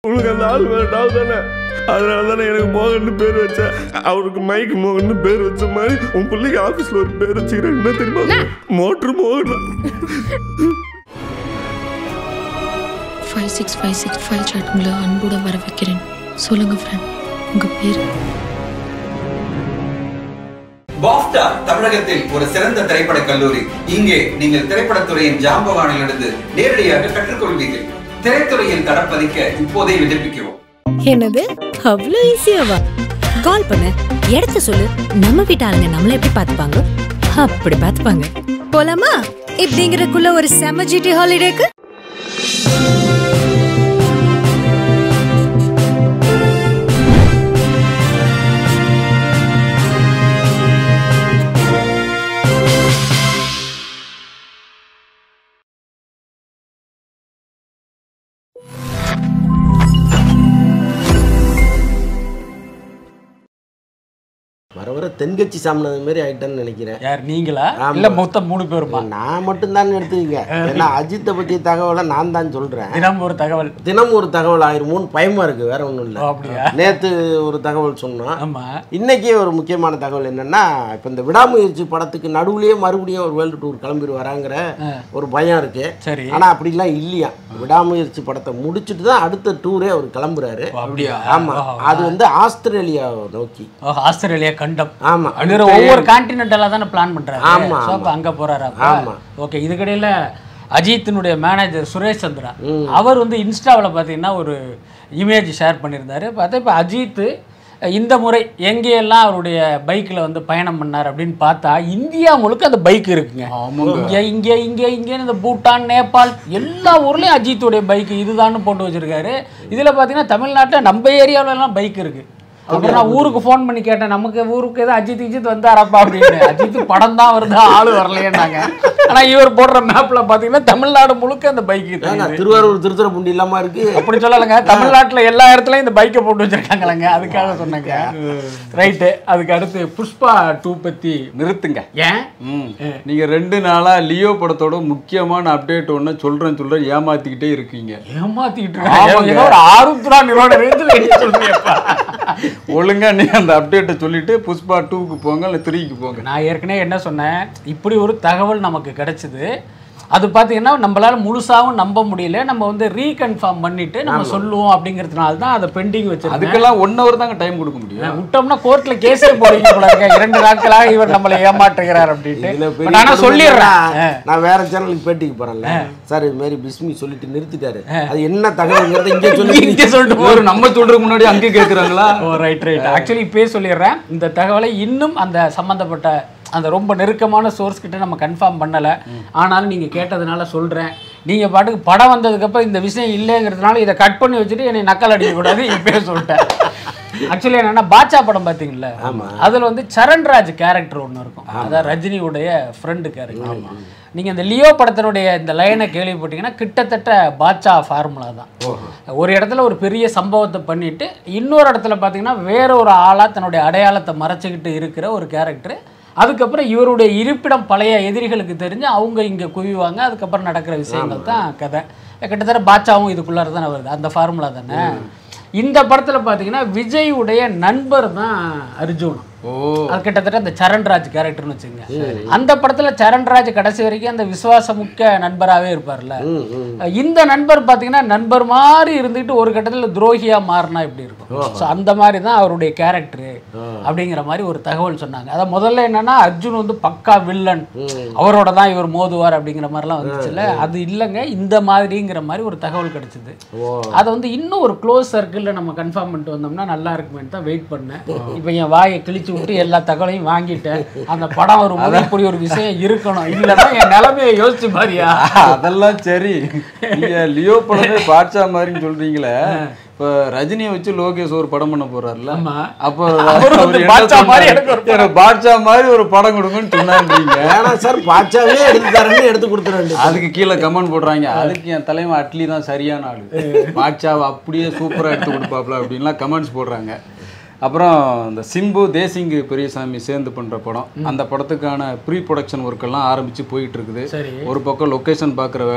உனக்கு அந்த ஆள் வேண்டாம் தானே அதனால தானே எனக்கு மோகன் பேர் வச்சேன் அவருக்கு மைக் மோகன் பேர் வச்ச மாதிரி உன் பிள்ளைக்கு ஆஃபீஸில் ஒரு பேர் வச்சுக்கிறேன் என்ன தெரியுமா மோட்ரு மோகன் five six five six five சாட் உங்களை அன்புடன் வர வைக்கிறேன் சொல்லுங்க ஃப்ரெண்ட் உங்க பேர் பாஃப்டா தமிழகத்தில் ஒரு சிறந்த திரைப்பட கல்லூரி இங்கே நீங்கள் திரைப்படத்துறையின் ஜாம்பவானிலிருந்து நேரடியாக கற்றுக்கொள்வீர்கள் திரைத்துறையில் தடப்பதிக்க இப்போதே விண்ணப்பிக்கிறோம் என்னது அவ்வளோ ஈஸியாவா கால் பண்ணு இடத்த சொல்லு நம்ம வீட்டு ஆளுங்க நம்மள எப்படி பார்த்துப்பாங்க அப்படி பார்த்துப்பாங்க போலாமா இப்படிங்கிறக்குள்ள ஒரு செம ஜிடி ஹாலிடேக்கு வர வர தென்கட்சி சாமினது மாதிரி ஆயிட்டேன்னு நினைக்கிறேன் யார் நீங்களா ஆமா. இல்ல மொத்தம் மூணு பேருமா நான் மட்டும்தான் எடுத்துக்கங்க ஏன்னா அஜித்தை பற்றிய தகவலை நான் தான் சொல்கிறேன் தினம் ஒரு தகவல் தினம் ஒரு தகவல் ஆயிருமோன்னு பயமா இருக்கு வேற ஒன்றும் ஓ, இல்லை அப்படியா நேற்று ஒரு தகவல் சொன்னோம் ஆமா இன்னைக்கு ஒரு முக்கியமான தகவல் என்னன்னா இப்போ இந்த விடாமுயற்சி படத்துக்கு நடுவுலயே மறுபடியும் ஒரு வேர்ல்டு டூர் கிளம்பி வராங்கிற ஒரு பயம் இருக்கு சரி ஆனா அப்படிலாம் இல்லையா விடாமுயற்சி படத்தை முடிச்சுட்டு தான் அடுத்த டூரே அவர் கிளம்புறாரு ஓ, அப்படியா ஆமா அது வந்து ஆஸ்திரேலியாவை நோக்கி ஓ, ஆஸ்திரேலியா கண்டம் ஆமா அப்படிங்கிற ஒவ்வொரு கான்டினென்டெல்லாம் தானே பிளான் பண்றாரு ஆமா, ஸோ அப்போ அங்க போறாரு ஆமா. ஓகே இதுக்கிடையில அஜித்தினுடைய மேனேஜர் சுரேஷ் சந்திரா அவர் வந்து இன்ஸ்டாவில் பார்த்தீங்கன்னா ஒரு இமேஜ் ஷேர் பண்ணியிருந்தாரு பார்த்தா இப்போ அஜித் இந்த முறை எங்கேயெல்லாம் அவருடைய பைக்கில் வந்து பயணம் பண்ணார் அப்படின்னு பார்த்தா இந்தியா முழுக்க அந்த பைக் இருக்குங்க இங்கே இங்கே இங்கே இங்கேன்னு இந்த பூட்டான் நேபாள் எல்லா ஊர்லேயும் அஜித்துடைய பைக் இதுதான்னு போட்டு வச்சிருக்காரு இதில் பார்த்தீங்கன்னா தமிழ்நாட்டில் நம்ம ஏரியாவுல எல்லாம் பைக் இருக்கு அப்புறம் நான் ஊருக்கு ஃபோன் பண்ணி கேட்டேன் நமக்கு ஊருக்கு ஏதோ அஜித் அஜித் வந்தாரப்பா அப்படின்னு அஜித் படம் தான் வருதா ஆளு வரலையேன்னாங்க ஆனா இவர் போடுற மேப்ல பாத்தீங்கன்னா தமிழ்நாடு முழுக்க அந்த பைக் ஏங்க திருவாரூர் திருத்துறைப்பூண்டி இல்லாம இருக்கு அப்படி சொல்லலைங்க தமிழ்நாட்டுல எல்லா இடத்துலயும் இந்த பைக்கை போட்டு வச்சிருக்காங்களேங்க அதுக்காக சொன்னேங்க ரைட்டு அதுக்கு அடுத்து புஷ்பா டூ பத்தி நிறுத்துங்க ஏன் ம். நீங்க ரெண்டு நாளா லியோ படத்தோட முக்கியமான அப்டேட் ஒன்று சொல்றேன் சொல்றேன் ஏமாத்திக்கிட்டே இருக்கீங்க ஏமாத்திக்கிட்டு ஆமாங்க. இருக்காங்க ஏதோ ஒரு ஆருத்ரா நிறுவன ரேஞ்சில் என்ன சொல்றீங்கப்பா ஒழுங்கா நீ அந்த அப்டேட்டை சொல்லிட்டு புஷ்பா டூக்கு போங்க இல்லை த்ரீக்கு போங்க நான் ஏற்கனவே என்ன சொன்னேன் இப்படி ஒரு தகவல் நமக்கு கிடைச்சது அது பார்த்தீங்கன்னா நம்மளால முழுசாவும் நம்ப முடியல நம்ம வந்து ரீகன்ஃபார்ம் பண்ணிட்டு நம்ம சொல்லுவோம் அப்படிங்கிறதுனால தான் அதை பெண்டிங் வச்சிருக்கேன் அதுக்கெல்லாம் ஒன் ஹவர் தாங்க டைம் கொடுக்க முடியும் விட்டோம்னா கோர்ட்ல கேஸே போடுவீங்க போல இருக்க இரண்டு நாட்களாக இவர் நம்மளை ஏமாற்றுகிறார் அப்படின்ட்டு இதுல இப்ப பெரிய நானா கொடுமை சொல்லிடுறேன் என்னன்னா, நான் வேற சேனலுக்கு பேட்டிக்கு போறேன்ல சார் இது மாதிரி பிஸ்மி சொல்லிட்டு நிறுத்திட்டாரு அது என்ன தகவல்ங்கிறத இங்கே சொல்லி இங்கே சொல்லிட்டு ஒரு நம்ம சொல்றதுக்கு முன்னாடி அங்கே கேட்குறாங்களா ஓ ரைட் ரைட் ஆக்சுவலி இப்பயே சொல்லிடுறேன் இந்த தகவலை இன்னும் அந்த சம்மந்தப்பட்ட அந்த ரொம்ப நெருக்கமான சோர்ஸ் கிட்ட நம்ம கன்ஃபார்ம் பண்ணலை ஆனாலும் நீங்கள் கேட்டதுனால சொல்கிறேன் நீங்கள் பாட்டுக்கு படம் வந்ததுக்கப்புறம் இந்த விஷயம் இல்லைங்கிறதுனால இதை கட் பண்ணி வச்சுட்டு என்னை நக்கல் அடிக்கக்கூடாது இப்பயே சொல்லிட்டேன் ஆக்சுவலி என்னன்னா பாட்சா படம் பார்த்தீங்களா அதில் வந்து சரண்ராஜ் கேரக்டர் ஒன்று இருக்கும் அதான் ரஜினியுடைய ஃப்ரெண்டு கேரக்டர் நீங்கள் இந்த லியோ படத்தினுடைய இந்த லைனை கேள்விப்பட்டீங்கன்னா கிட்டத்தட்ட பாட்சா ஃபார்முலா தான் ஒரு இடத்துல ஒரு பெரிய சம்பவத்தை பண்ணிட்டு இன்னொரு இடத்துல பார்த்தீங்கன்னா வேற ஒரு ஆளாக தன்னுடைய அடையாளத்தை மறைச்சிக்கிட்டு இருக்கிற ஒரு கேரக்டர் அதுக்கப்புறம் இவருடைய இருப்பிடம் பழைய எதிரிகளுக்கு தெரிஞ்சு அவங்க இங்கே குவிவாங்க அதுக்கப்புறம் நடக்கிற விஷயங்கள் தான் கதை கிட்டத்தட்ட பாட்சாவும் இதுக்குள்ளார தானே வருது அந்த ஃபார்முலா தானே இந்த படத்தில் பார்த்தீங்கன்னா விஜயுடைய நண்பர் தான் அர்ஜுன் ஓ அது கிட்டத்தட்ட அந்த சரண்ராஜ் கேரக்டர்னு வச்சுங்க அந்த படத்துல சரண்ராஜ் கடைசி வரைக்கும் அந்த விசுவாசமுக்க நண்பராகவே இருப்பார்ல இந்த நண்பர் பார்த்தீங்கன்னா நண்பர் மாதிரி இருந்துட்டு ஒரு கட்டத்தில் துரோகியா மாறினா இப்படி இருக்கும் ஸோ அந்த மாதிரி தான் அவருடைய கேரக்டர் அப்படிங்கிற மாதிரி ஒரு தகவல் சொன்னாங்க அதான் முதல்ல என்னன்னா அர்ஜுன் வந்து பக்கா வில்லன் அவரோட தான் இவர் மோதுவார் அப்படிங்கிற மாதிரிலாம் வந்துச்சுல்ல அது இல்லைங்க இந்த மாதிரிங்கிற மாதிரி ஒரு தகவல் கிடைச்சது அதை வந்து இன்னும் ஒரு க்ளோஸ் சர்க்கிளில் நம்ம கன்ஃபார்ம் பண்ணிட்டு வந்தோம்னா நல்லா இருக்குமேன்னு தான் வெயிட் பண்ணேன் இப்போ என் வாயை கிழிச்சு விட்டு எல்லா தகவலையும் வாங்கிட்டேன் அந்த படம் வரும்போது இப்படி ஒரு விஷயம் இருக்கணும் இல்லைன்னா என் நிலைமையை யோசிச்சு பாரியா அதெல்லாம் சரி நீங்க லியோ படமே பாட்சா மாதிரின்னு சொல்றீங்களே இப்போ ரஜினியை வச்சு லோகேஷ் ஒரு படம் பண்ண போறாருல ஆமா. அப்போ அவரு அவர் வந்து என்ன பாட்சா மாதிரி சொன்னாரு? எனக்கு ஒரு படம். எனக்கு பாட்சா மாதிரி ஒரு படம் கொடுங்கன்னு சொன்னாங்க வேணாம் சார் பாச்சாவே எடுத்து தரேன்னு எடுத்து கொடுத்துட வேண்டியது அதுக்கு கீழே கமெண்ட் போடுறாங்க அதுக்கு என் தலைவன் அட்லி தான் சரியான ஆளு பாட்சாவை அப்படியே சூப்பரா எடுத்து கொடுப்பாப்ல அப்படின்லாம் கமெண்ட்ஸ் போடுறாங்க அப்புறம் இந்த சிம்பு தேசிங்கு பெரியசாமி சேர்ந்து பண்ற படம் அந்த படத்துக்கான ப்ரீ ப்ரொடக்ஷன் ஒர்க் எல்லாம் ஆரம்பிச்சு போயிட்டு இருக்குது சரி ஒரு பக்கம் லொக்கேஷன் பார்க்குற வேலை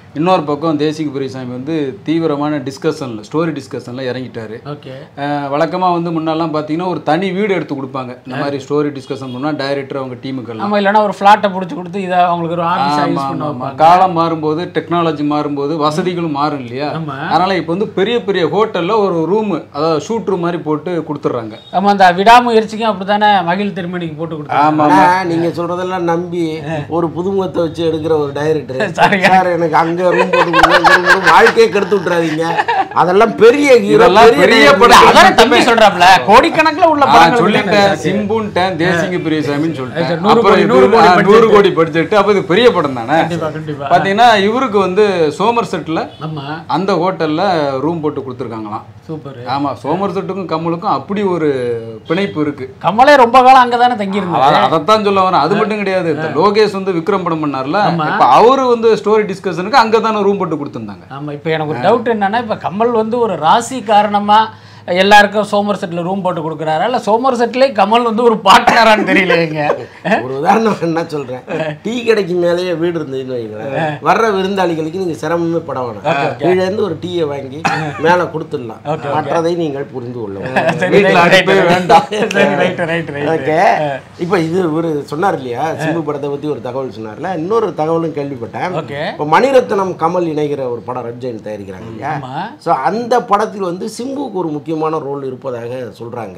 இன்னொரு பக்கம் தேசிக பெரியசாமி வந்து தீவிரமான டிஸ்கஷனில் ஸ்டோரி டிஸ்கஷனில் இறங்கிட்டாரு ஓகே வழக்கமாக வந்து முன்னெல்லாம் பார்த்தீங்கன்னா ஒரு தனி வீடு எடுத்து கொடுப்பாங்க இந்த மாதிரி ஸ்டோரி டிஸ்கஷன் பண்ணால் டைரக்டர் அவங்க டீமுக்கெல்லாம் நம்ம இல்லைன்னா ஒரு ஃப்ளாட்டை பிடிச்சி கொடுத்து இதை அவங்களுக்கு ஒரு ஆஃபீஸாக ஆமா, யூஸ் பண்ண ஆமா, ஆமா. வைப்பாங்க காலம் மாறும்போது டெக்னாலஜி மாறும்போது வசதிகளும் மாறும் இல்லையா ஆமா. அதனால இப்போ வந்து பெரிய பெரிய ஹோட்டல்ல ஒரு ரூம் அதாவது ஷூட் ரூம் மாதிரி போட்டு கொடுத்துட்றாங்க ஆமா அந்த விடாமுயற்சிக்கும் அப்படித்தானே மகிழ் திருமணிக்கு போட்டு கொடுத்தாங்க ஆமா ஆனா நீங்க சொல்றதெல்லாம் நம்பி ஒரு புதுமுகத்தை வச்சு எடுக்கிற ஒரு டைரக்டர் சரிங்க. சார் எனக்கு அங்க ரூம் போட்டு கொடுங்க, இங்க room போட்டு வாழ்க்கையே கெடுத்து விட்டுறாதீங்க அதெல்லாம் பெரிய hero, இதெல்லாம் பெரிய director. படம். அதான் தம்பி சொல்றாப்ல கோடிக்கணக்கில் உள்ள நான் படங்கள் சொல்லிட்டேன் சிம்புன்ட்டேன் தேசிங்க பெரியசாமின்னு சொல்லிட்டேன் சரி, நூறு அப்புறம் கோடி, இது நூறு கோடி ஆ, budget. நூறு கோடி பட்ஜெட் அப்போ இது பெரிய படம் தானே கண்டிப்பா கண்டிப்பா பார்த்தீங்கன்னா இவருக்கு வந்து சோமர் செட்டில் ஆமா அந்த ஹோட்டல்ல ரூம் போட்டு கொடுத்துருக்காங்களாம் சூப்பர் ஆமா சோமர் செட்டுக்கும் கமலுக்கும் அப்படி ஒரு பிணைப்பு இருக்கு கமலே ரொம்ப காலம் அங்கதானே தங்கி இருந்தாரு அத- அதைத்தான் சொல்ல வரேன் அது மட்டும் கிடையாது இந்த லோகேஷ் வந்து விக்ரம் படம் பண்ணார்ல ஆமா. இப்ப அவரு வந்து ஸ்டோரி டிஸ்கஷனுக்கு அங்க தானே ரூம் போட்டு கொடுத்துருந்தாங்க ஆமா இப்போ எனக்கு ஒரு டவுட் என்னன்னா இப்போ கமல் வந்து ஒரு ராசி காரணமா எல்லாருக்கும் சோமர் செட்டில் ரூம் போட்டு கொடுக்குறாரா இல்லை சோமர் செட்லேயே கமல் வந்து ஒரு பார்ட்னரான்னு தெரியலையேங்க ஒரு உதாரணம் என்ன சொல்றேன் டீ கடைக்கு மேலேயே வீடு இருந்ததுன்னு வைங்களேன் வர்ற விருந்தாளிகளுக்கு நீங்க சிரமமே பட வேணாம் கீழே இருந்து ஒரு டீயை வாங்கி மேல கொடுத்துடலாம் மற்றதை நீங்கள் புரிந்து கொள்ளவும் சரி வீட்டுல அடுப்பே வேண்டாம். சரி ரைட் ரைட் ரைட் ஓகே இப்போ இது ஒரு சொன்னார் இல்லையா சிம்பு படத்தை பத்தி ஒரு தகவல் சொன்னார்ல இன்னொரு தகவலும் கேள்விப்பட்டேன் ஓகே இப்போ மணிரத்னம் கமல் இணைகிற ஒரு படம் ரெட் ஜெயின் தயாரிக்கிறாங்க இல்லையா ஆமா ஸோ அந்த படத்தில் வந்து சிம்புக்கு ஒரு முக்கியமான ரோல் இருப்பதாக சொல்றாங்க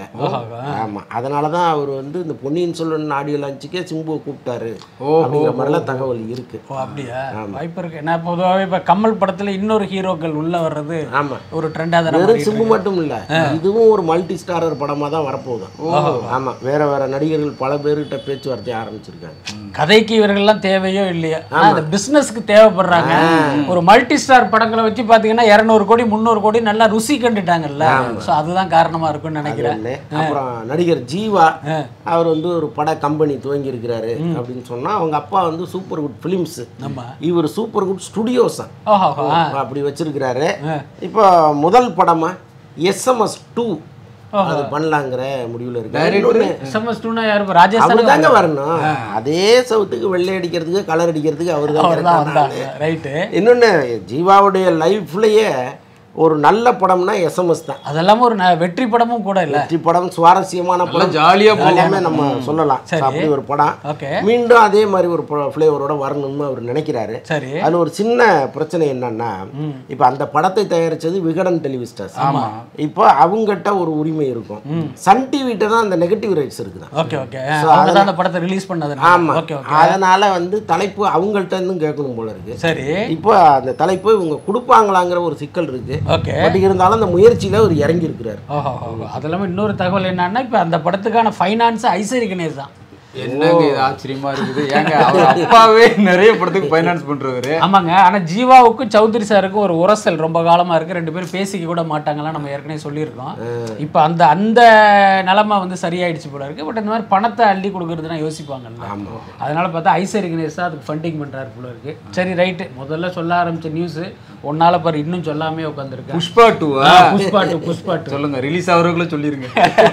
ஆமா அதனால தான் அவர் வந்து இந்த பொன்னியின் செல்வன் ஆடியோ லான்ச்சுக்கே சிம்புவை கூப்பிட்டாரு அப்படிங்கிற மாதிரிலாம் தகவல் இருக்கு ஓ அப்படியா வாய்ப்பு இருக்கு நான் பொதுவாகவே இப்போ கமல் படத்துல இன்னொரு ஹீரோக்கள் உள்ள வர்றது ஆமா ஒரு ட்ரெண்டாக தானே வெறும் சிம்பு மட்டும் இல்ல இதுவும் ஒரு மல்டி ஸ்டாரர் படமா தான் வரப்போகுது ஆமா வேற வேற நடிகர்கள் பல பேர்கிட்ட பேச்சுவார்த்தை ஆரம்பிச்சிருக்காங்க கதைக்கு இவர்கள்லாம் தேவையோ இல்லையா ஆனா அந்த பிசினஸ்க்கு தேவைப்படுறாங்க ஒரு மல்டி ஸ்டார் படங்களை வச்சு பாத்தீங்கன்னா இரநூறு கோடி முந்நூறு கோடி நல்லா ருசி கண்டுட்டாங்கல்ல ஸோ அதுதான் காரணமா இருக்கும்னு நினைக்கிறேன் ஒண்ணு. அப்புறம் நடிகர் ஜீவா அவர் வந்து ஒரு பட கம்பெனி துவங்கி இருக்கிறாரு அப்படின்னு சொன்னா அவங்க அப்பா வந்து சூப்பர் குட் ஃபிலிம்ஸ் ஆமா இவர் சூப்பர் குட் ஸ்டுடியோஸ் ஓஹோ ஆ. அப்படி வச்சிருக்கிறாரு இப்போ முதல் படமா எஸ்எம்எஸ் டூ அது பண்ணலாங்கிற முடிவுல இருக்காரு எஸ்எம்எஸ் டூனா யாரு இப்ப ராஜேஷ் அவர் தாங்க வரணும் அதே சவுத்துக்கு வெள்ளை அடிக்கிறதுக்கு கலர் அடிக்கிறதுக்கு அவர் அவர் தான் தான் வந்தாங்க ரைட்டு இன்னொன்னு ஜீவாவுடைய லைஃப்லயே ஒரு நல்ல படம்னா எஸ்எம்எஸ் தான் அதெல்லாம் ஒரு ந- வெற்றி படமும் கூட இல்ல வெற்றி படம் சுவாரஸ்யமான படம் ஜாலியா எல்லாமே நம்ம சொல்லலாம் சரி. அப்படி ஒரு படம் ஓகே மீண்டும் அதே மாதிரி ஒரு ஃப்ளேவரோட வரணும்னு அவர் நினைக்கிறாரு சரி அதுல ஒரு சின்ன பிரச்சனை என்னன்னா இப்போ அந்த படத்தை தயாரிச்சது விகடன் டெலிவிஸ்டர்ஸ் ஆமா இப்போ அவங்ககிட்ட ஒரு உரிமை இருக்கும் சன் டிவிட்ட தான் அந்த நெகட்டிவ் ரைட்ஸ் இருக்குதான் ஓகே ஓகே அவங்க தான் அந்த படத்தை ரிலீஸ் பண்ணது ஆமா ஓகே ஓகே அதனால வந்து தலைப்பு அவங்கள்ட்ட இருந்தும் கேட்கணும் போல இருக்கு சரி இப்போ அந்த தலைப்பு இவங்க கொடுப்பாங்களாங்கிற ஒரு சிக்கல் இருக்கு ஓகே பட் இருந்தாலும் அந்த முயற்சியில அவர் இறங்கி இருக்கிறார் ஓஹோ ஓஹோ. அது இல்லாமல் இன்னொரு தகவல் என்னன்னா இப்போ அந்த படத்துக்கான ஃபைனான்ஸ் ஐஸ்வரி கணேஷ் தான் என்னங்க இது ஆச்சரியமா இருக்குது ஏங்க அவர் அப்பாவே நிறைய படத்துக்கு ஃபைனான்ஸ் பண்றவரு ஆமாங்க ஆனா ஜீவாவுக்கும் சௌத்ரி சாருக்கும் ஒரு உரசல் ரொம்ப காலமா இருக்கு ரெண்டு பேரும் பேசிக்க கூட மாட்டாங்கலாம் நம்ம ஏற்கனவே சொல்லியிருக்கோம் இப்போ அந்த அந்த நிலமை வந்து சரியாயிடுச்சு போல இருக்கு பட் இந்த மாதிரி பணத்தை அள்ளி கொடுக்கறதுனா யோசிப்பாங்கல்ல அதனால பார்த்தா ஐஸ்வரி கணேஷ் தான் அதுக்கு ஃபண்டிங் பண்றாரு போல இருக்கு சரி ரைட்டு முதல்ல சொல்ல ஆரம்பிச்ச நியூஸ் ஒன்னால பாரு இன்னும் சொல்லாமே உட்காந்துருக்கேன் புஷ்பா டூவா புஷ்பா டூ புஷ்பா டூ சொல்லுங்க ரிலீஸ் ஆகிறவங்கள சொல்லிருங்க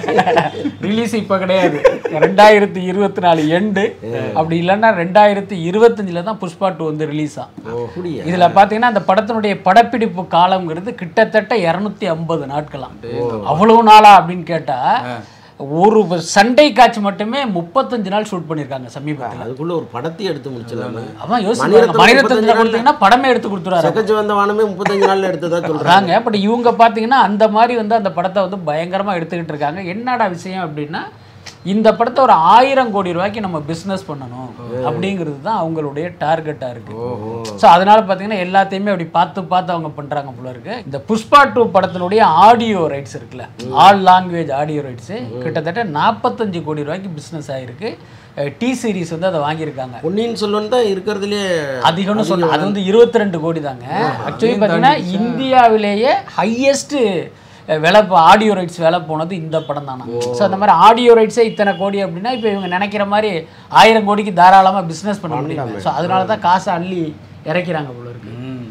ரிலீஸ் இப்போ கிடையாது ரெண்டாயிரத்தி இருபத்தி நாலு எண்டு அப்படி இல்லைன்னா ரெண்டாயிரத்தி இருபத்தஞ்சில் தான் புஷ்பா டூ வந்து ரிலீஸ் ஆகும் அப்படியா இதுல பாத்தீங்கன்னா அந்த படத்தினுடைய படப்பிடிப்பு காலம்ங்கிறது கிட்டத்தட்ட இரநூத்தி ஐம்பது நாட்களாம் அவ்வளவு நாளா அப்படின்னு கேட்டா ஒரு சண்டை காட்சி மட்டுமே முப்பத்தஞ்சு நாள் ஷூட் பண்ணியிருக்காங்க சமீபத்தில் அதுக்குள்ள ஒரு படத்தை எடுத்து முடிச்சிடலாமே அதான் யோசிச்சு மணிரத்னம் மணிரத்னத்தில் முப்பத்தஞ்சு கொடுத்தீங்கன்னா படமே எடுத்து கொடுத்துறாரு செக்கச்சு வந்த வானமே முப்பத்தஞ்சு நாள்ல எடுத்ததா சொல்றாங்க சொல்றாங்க பட் இவங்க பார்த்தீங்கன்னா அந்த மாதிரி வந்து அந்த படத்தை வந்து பயங்கரமா எடுத்துக்கிட்டு இருக்காங்க என்னடா விஷயம் அப்படின்னா இந்த படத்தை ஒரு ஆயிரம் கோடி ரூபாய்க்கு நம்ம பிஸ்னஸ் பண்ணணும் அப்படிங்கிறது தான் அவங்களுடைய டார்கெட்டாக இருக்கு ஸோ அதனால பார்த்தீங்கன்னா எல்லாத்தையுமே அப்படி பார்த்து பார்த்து அவங்க பண்றாங்க போல இருக்கு இந்த புஷ்பா டூ படத்தினுடைய ஆடியோ ரைட்ஸ் இருக்குல்ல ஆல் லாங்குவேஜ் ஆடியோ ரைட்ஸ் கிட்டத்தட்ட நாற்பத்தஞ்சு கோடி ரூபாய்க்கு பிஸ்னஸ் ஆயிருக்கு டி சீரிஸ் வந்து அதை வாங்கியிருக்காங்க பொன்னியின் செல்வன் தான் இருக்கிறதுலே அதிகம்னு சொன்ன அது வந்து இருபத்தி ரெண்டு கோடி தாங்க ஆக்சுவலி பார்த்தீங்கன்னா இந்தியாவிலேயே ஹையஸ்ட் விலை ஆடியோ ரைட்ஸ் விலை போனது இந்த படம் தானா ஸோ அந்த மாதிரி ஆடியோ ரைட்ஸே இத்தனை கோடி அப்படின்னா இப்போ இவங்க நினைக்கிற மாதிரி ஆயிரம் கோடிக்கு தாராளமாக பிஸ்னஸ் பண்ண முடியும் ஸோ அதனால தான் காசை அள்ளி இறக்கிறாங்க போல இருக்கு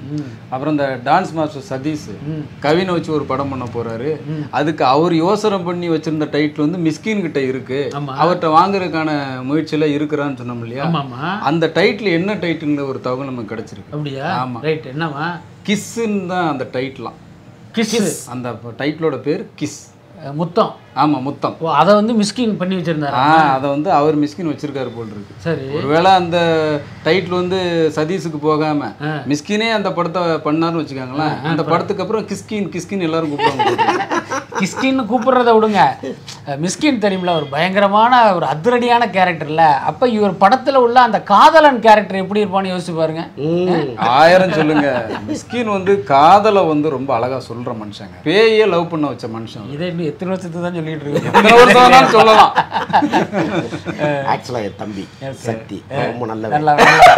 அப்புறம் இந்த டான்ஸ் மாஸ்டர் சதீஷ் கவினை வச்சு ஒரு படம் பண்ண போறாரு அதுக்கு அவர் யோசனை பண்ணி வச்சிருந்த டைட்டில் வந்து மிஸ்கின் கிட்ட இருக்கு ஆமா. அவர்கிட்ட வாங்குறதுக்கான முயற்சியில இருக்கிறான்னு சொன்னோம் இல்லையா ஆமாமா அந்த டைட்டில் என்ன டைட்டில்ங்கிற ஒரு தகவல் நமக்கு கிடைச்சிருக்கு அப்படியா ஆமா. ரைட் என்னவா கிஸ்ன்னு தான் அந்த டைட்டிலாம் கிஸ் அந்த டைட்டிலோட பேர் கிஸ் முத்தம் ஆமா முத்தம் ஓ அதை வந்து மிஸ்கின் பண்ணி வச்சிருந்தாரா ஆ அதை வந்து அவர் மிஸ்கின் வச்சிருக்காரு போல் இருக்கு சரி ஒருவேளை அந்த டைட்டில் வந்து சதீஷுக்கு போகாம மிஸ்கினே அந்த படத்தை பண்ணாருன்னு வச்சுக்கோங்களேன் அந்த படத்துக்கு அப்புறம் கிஸ்கின் கிஸ்கின் எல்லாரும் கூப்பிடுவாங்க கிஸ்கின்னு கூப்பிடுறத விடுங்க அஹ் மிஸ்கின் தெரியுமில ஒரு பயங்கரமான ஒரு அதிரடியான கேரக்டர்ல அப்ப இவர் படத்துல உள்ள அந்த காதலன் கேரக்டர் எப்படி இருப்பான்னு யோசிச்சு பாருங்க ஆயிரம் சொல்லுங்க மிஸ்கின் வந்து காதலை வந்து ரொம்ப அழகா சொல்ற மனுஷங்க பேயே லவ் பண்ண வச்ச மனுஷன் இதை இன்னும் எத்தனை வருஷத்துக்கு தான் சொல்லிட்டு இருக்கு எத்தனை வருஷம் வேணாலும் சொல்லலாம் ஆக்சுவலாக என் தம்பி சக்தி ரொம்ப நல்ல நல்லா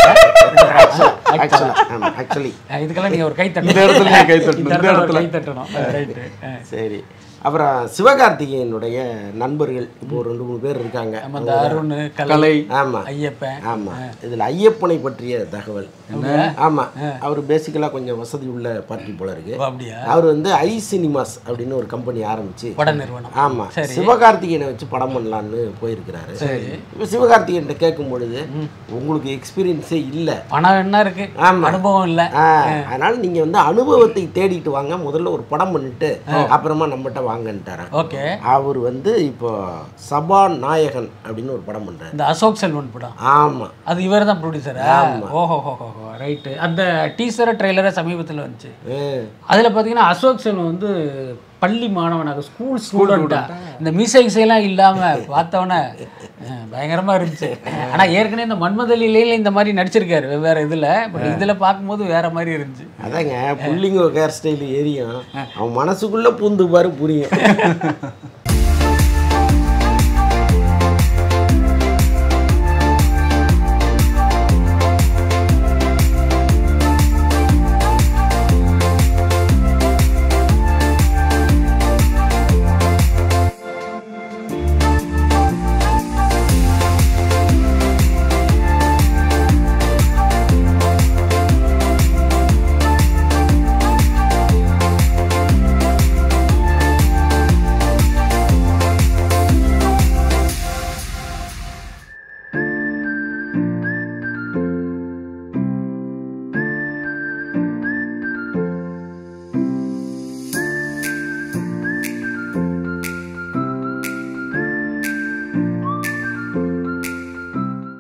ஆக்சுவலாக ஆக்சுவலி இதுக்கெல்லாம் நீங்க ஒரு கை இந்த இடத்துல நீங்க கை தட்டணும், இந்த இந்த இடத்துல ஒரு இடத்துல. கை தட்டணும் ரைட்டு சரி அப்புறம் சிவகார்த்திகேயனுடைய நண்பர்கள் இப்போ ஒரு ரெண்டு மூணு பேர் இருக்காங்க நம்ம இந்த அருண் கலை கலை ஆமா ஐயப்பன் ஆமா இதுல ஐயப்பனை பற்றிய தகவல் ஆமா அவர் பேசிக்கலா கொஞ்சம் வசதி உள்ள பார்ட்டி போல இருக்கு ஓ, அப்படியா அவர் வந்து ஐ சினிமாஸ் அப்படின்னு ஒரு கம்பெனி ஆரம்பிச்சு பட நிறுவனம் ஆமா சிவகார்த்திகேயனை வச்சு படம் பண்ணலான்னு போயிருக்கிறாரு இப்போ சிவகார்த்திகேயன்ட்ட கேட்கும் பொழுது உங்களுக்கு எக்ஸ்பீரியன்ஸே இல்ல பணம் என்ன இருக்கு ஆமா. அனுபவம் இல்ல ஆ, அதனால நீங்க வந்து அனுபவத்தை தேடிட்டு வாங்க முதல்ல ஒரு படம் பண்ணிட்டு அப்புறமா நம்மகிட்ட வாங்கன்ட்டாராம் ஓகே அவர் வந்து இப்போ சபாநாயகன் அப்படின்னு ஒரு படம் பண்றாரு இந்த அசோக் செல்வன் படம் ஆமா அது இவர் தான் ப்ரொடியூசரா ஓஹோ ஹோ ஹோ ரைட்டு அந்த டீசரை ட்ரெய்லரை சமீபத்தில் வந்துச்சு ஆ. அதில் பார்த்தீங்கன்னா அசோக் செல்வன் வந்து பள்ளி மாணவனாக ஸ்கூல் ஸ்டூடெண்ட்டா இந்த மீசை இசையெல்லாம் இல்லாமல் பார்த்தவொன்னே பயங்கரமாக இருந்துச்சு ஆனால் ஏற்கனவே இந்த மன்மதலிலேயே இந்த மாதிரி நடிச்சிருக்காரு வெவ்வேறு இதில் பட் இதில் பார்க்கும்போது வேற மாதிரி இருந்துச்சு அதாங்க புள்ளிங்க ஹேர் ஸ்டைல் ஏரியும் அவன் மனசுக்குள்ள பூந்து பாரு புரியும்